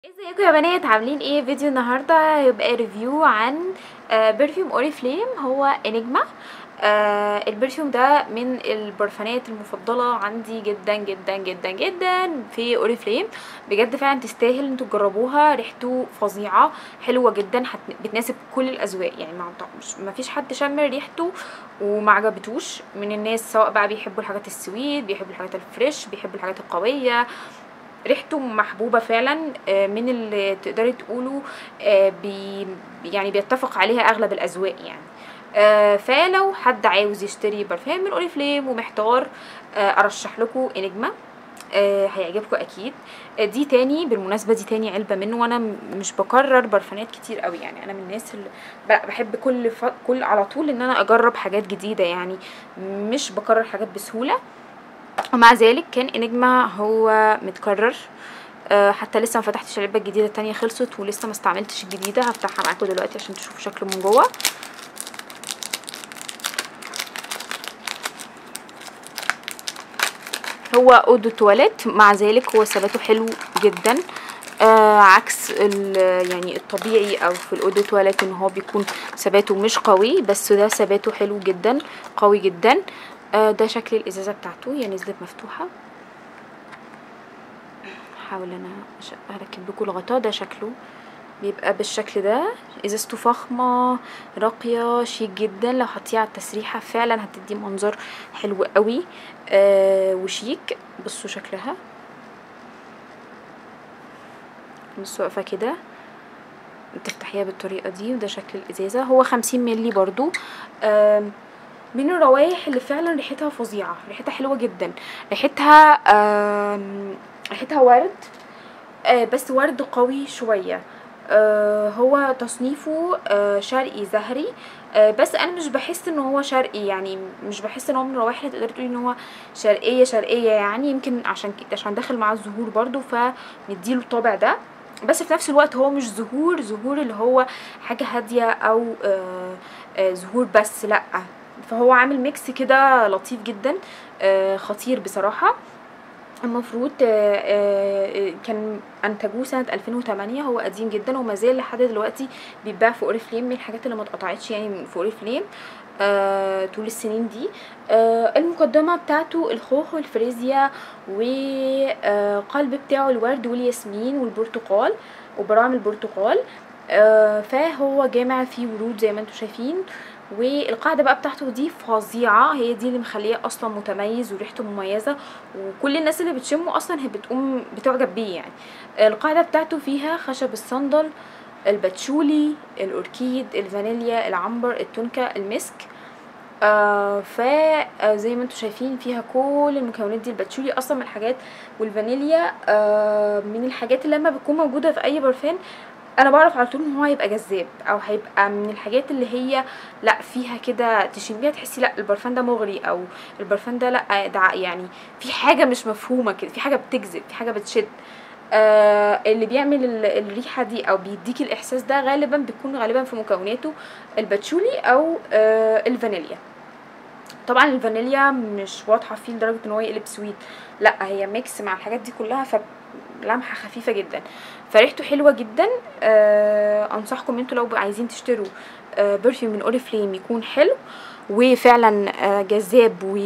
ازيكم يا بنات عاملين ايه فيديو النهارده هيبقى ريفيو عن آه برفيوم اوري فليم هو انجما آه البرفيوم ده من البرفانات المفضله عندي جدا جدا جدا جدا في اوري فليم بجد فعلا تستاهل انتوا تجربوها ريحته فظيعه حلوه جدا حت... بتناسب كل الاذواق يعني ما مش ما فيش حد شم ريحته وما عجبتوش من الناس سواء بقى بيحبوا الحاجات السويت بيحبوا الحاجات الفريش بيحبوا الحاجات القويه ريحته محبوبه فعلا من اللي تقدري تقولوا بي يعني بيتفق عليها اغلب الاذواق يعني فلو حد عاوز يشتري برفان من اوريفليم ومحتار ارشح لكم انجما هيعجبكم اكيد دي تاني بالمناسبه دي تاني علبه منه وانا مش بكرر برفانات كتير قوي يعني انا من الناس اللي بحب كل ف... كل على طول ان انا اجرب حاجات جديده يعني مش بكرر حاجات بسهوله ومع ذلك كان انجما هو متكرر أه حتى لسه ما فتحتش العلبه الجديده التانية خلصت ولسه ما استعملتش الجديده هفتحها معاكم دلوقتي عشان تشوفوا شكله من جوه هو اودو تواليت مع ذلك هو ثباته حلو جدا آه عكس يعني الطبيعي او في الاودو تواليت ان هو بيكون ثباته مش قوي بس ده ثباته حلو جدا قوي جدا آه ده شكل الازازه بتاعته هي نزلت مفتوحه هحاول انا اركب لكم الغطاء ده شكله بيبقى بالشكل ده ازازته فخمه راقيه شيك جدا لو حطيها على التسريحه فعلا هتدي منظر حلو قوي آه وشيك بصوا شكلها بصوا واقفه كده تفتحيها بالطريقه دي وده شكل الازازه هو خمسين ملي برضو آه من الروايح اللي فعلا ريحتها فظيعه ريحتها حلوه جدا ريحتها ريحتها ورد آه بس ورد قوي شويه آه هو تصنيفه آه شرقي زهري آه بس انا مش بحس ان هو شرقي يعني مش بحس ان هو من الروايح اللي تقدري تقولي ان هو شرقيه شرقيه يعني يمكن عشان عشان داخل معاه الزهور برضو فنديله الطابع ده بس في نفس الوقت هو مش زهور زهور اللي هو حاجه هاديه او آه آه زهور بس لا فهو عامل ميكس كده لطيف جدا آه خطير بصراحه المفروض آه آه كان انتجوه سنه 2008 هو قديم جدا وما زال لحد دلوقتي بيتباع في اوريفليم من الحاجات اللي ما اتقطعتش يعني في اوريفليم آه طول السنين دي آه المقدمة بتاعته الخوخ والفريزيا وقلب بتاعه الورد والياسمين والبرتقال وبراعم البرتقال آه فهو جامع فيه ورود زي ما انتم شايفين والقاعدة بقى بتاعته دي فظيعة هي دي اللي مخليه اصلا متميز وريحته مميزة وكل الناس اللي بتشمه اصلا هي بتقوم بتعجب بيه يعني القاعدة بتاعته فيها خشب الصندل الباتشولي الاوركيد الفانيليا العنبر التونكا المسك آه فزي ما انتم شايفين فيها كل المكونات دي الباتشولي اصلا من الحاجات والفانيليا آه من الحاجات اللي لما بتكون موجوده في اي برفان انا بعرف على طول ان هو هيبقى جذاب او هيبقى من الحاجات اللي هي لا فيها كده تشميها تحسي لا البرفان ده مغري او البرفان ده لا ده يعني في حاجه مش مفهومه كده في حاجه بتجذب في حاجه بتشد آه اللي بيعمل الريحه دي او بيديكي الاحساس ده غالبا بيكون غالبا في مكوناته الباتشولي او آه الفانيليا طبعا الفانيليا مش واضحه فيه لدرجه ان هو يقلب سويت لا هي ميكس مع الحاجات دي كلها ف لمحه خفيفه جدا فريحته حلوه جدا آه انصحكم انتوا لو عايزين تشتروا آه برفيوم من اوريفليم يكون حلو وفعلا آه جذاب و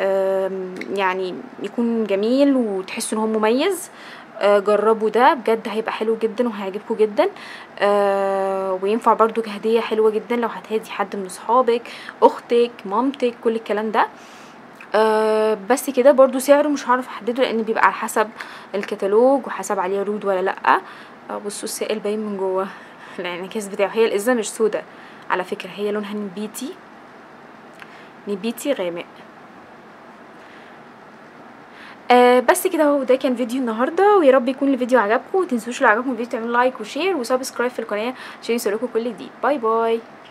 يعني يكون جميل وتحسوا ان هو مميز آه جربوا ده بجد هيبقى حلو جدا وهيعجبكم جدا آه وينفع برضو كهديه حلوه جدا لو هتهدي حد من اصحابك اختك مامتك كل الكلام ده آه بس كده برضو سعره مش هعرف احدده لان بيبقى على حسب الكتالوج وحسب عليه رود ولا لا آه بصوا السائل باين من جوه الانعكاس بتاعه هي الازازه مش سودا على فكره هي لونها نبيتي نبيتي غامق آه بس كده اهو ده كان فيديو النهارده ويا رب يكون الفيديو عجبكم ومتنسوش لو عجبكم الفيديو تعملوا لايك وشير وسبسكرايب في القناه عشان يوصلكوا كل جديد باي باي